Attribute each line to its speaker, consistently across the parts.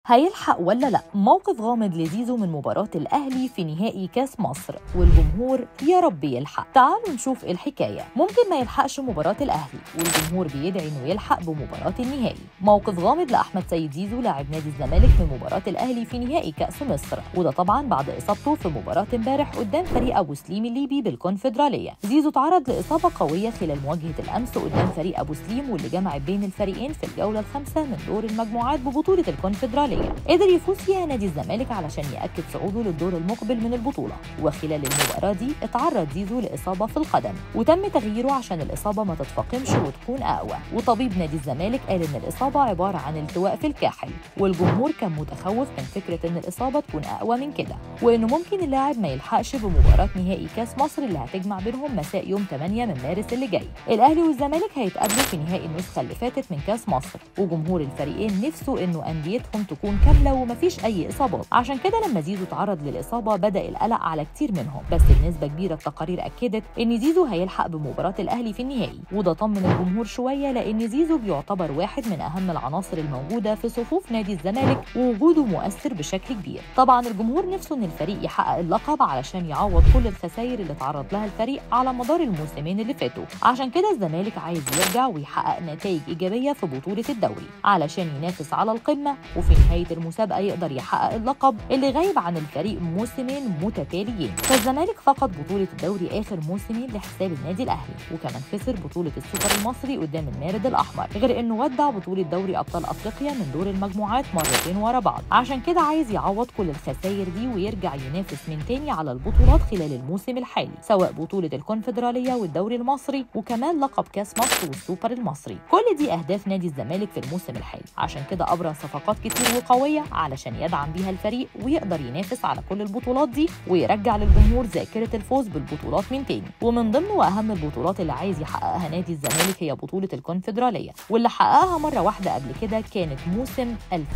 Speaker 1: هيلحق ولا لا موقف غامض لزيزو من مباراة الأهلي في نهائي كاس مصر والجمهور يا رب يلحق تعالوا نشوف إيه الحكاية ممكن ما يلحقش مباراة الأهلي والجمهور بيدعي إنه يلحق بمباراة النهائي موقف غامض لأحمد سيد زيزو لاعب نادي الزمالك في مباراة الأهلي في نهائي كأس مصر وده طبعا بعد إصابته في مباراة امبارح قدام فريق أبو سليم الليبي بالكونفدرالية زيزو تعرض لإصابة قوية خلال مواجهة الأمس قدام فريق أبو سليم واللي جمعت بين الفريقين في الجولة الخامسة من دور المجموعات ببطولة الكونفدرالية قدر يفوز فيها نادي الزمالك علشان يأكد صعوده للدور المقبل من البطولة وخلال المباراة دي اتعرض زيزو لإصابة في القدم وتم تغييره عشان الإصابة ما تتفاقمش وتكون أقوى وطبيب نادي الزمالك قال إن الإصابة عبارة عن التواء في الكاحل والجمهور كان متخوف من فكرة إن الإصابة تكون أقوى من كده وإنه ممكن اللاعب ما يلحقش بمباراة نهائي كاس مصر اللي هتجمع بينهم مساء يوم 8 من مارس اللي جاي الأهلي والزمالك هيتقابلوا في نهائي النسخة اللي فاتت من كاس مصر وجمهور الفريقين نفسه إنه أنديتهم تكون كاملة ومفيش أي إصابات عشان كده لما زيزو تعرض للإصابة بدأ القلق على كتير منهم بس بنسبة كبيرة التقارير أكدت إن زيزو هيلحق بمباراة الأهلي في النهائي وده طمن الجمهور شوية لأن زيزو بيعتبر واحد من أهم العناصر الموجودة في صفوف نادي الزمالك ووجوده مؤثر بشكل كبير طبعا الجمهور نفسه إن الفريق يحقق اللقب علشان يعوض كل الخسائر اللي تعرض لها الفريق على مدار الموسمين اللي فاتوا عشان كده الزمالك عايز يرجع ويحقق نتائج إيجابية في بطولة الدوري علشان ينافس على القمة وفي نهاية المسابقة يقدر يحقق اللقب اللي غايب عن الفريق موسمين متتاليين فالزمالك فقد بطولة الدوري آخر موسمين لحساب النادي الأهلي وكمان خسر بطولة السوبر المصري قدام المارد الأحمر غير إنه ودع بطولة دوري أبطال أفريقيا من دور المجموعات مرتين ورا بعض عشان كده عايز يعوض كل الخسائر دي ويرجع ينافس من تاني على البطولات خلال الموسم الحالي سواء بطولة الكونفدرالية والدوري المصري وكمان لقب كاس مصر والسوبر المصري كل دي أهداف نادي الزمالك في الموسم الحالي عشان كده أبرز صفقات كتير وقوية علشان يدعم بيها الفريق ويقدر ينافس على كل البطولات دي ويرجع للجمهور ذاكرة الفوز بالبطولات من تاني ومن ضمن واهم البطولات اللي عايز يحققها نادي الزمالك هي بطولة الكونفدرالية واللي حققها مرة واحدة قبل كده كانت موسم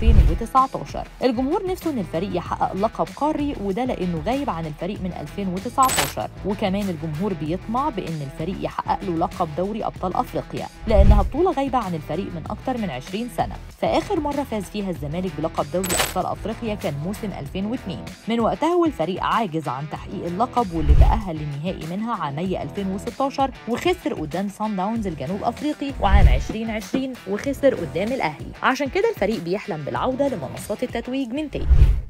Speaker 1: 2019 الجمهور نفسه ان الفريق يحقق لقب قاري وده لانه غايب عن الفريق من 2019 وكمان الجمهور بيطمع بان الفريق يحقق له لقب دوري ابطال افريقيا لانها بطولة غايبة عن الفريق من اكتر من 20 سنة فاخر مرة فاز فيها الزمالك بلقب دوري ابطال افريقيا كان موسم 2002 من وقتها والفريق عاجز عن تحقيق اللقب واللي تأهل للنهائي منها عامي 2016 وخسر قدام سان داونز الجنوب افريقي وعام 2020 وخسر قدام الاهلي عشان كده الفريق بيحلم بالعودة لمنصات التتويج من تاني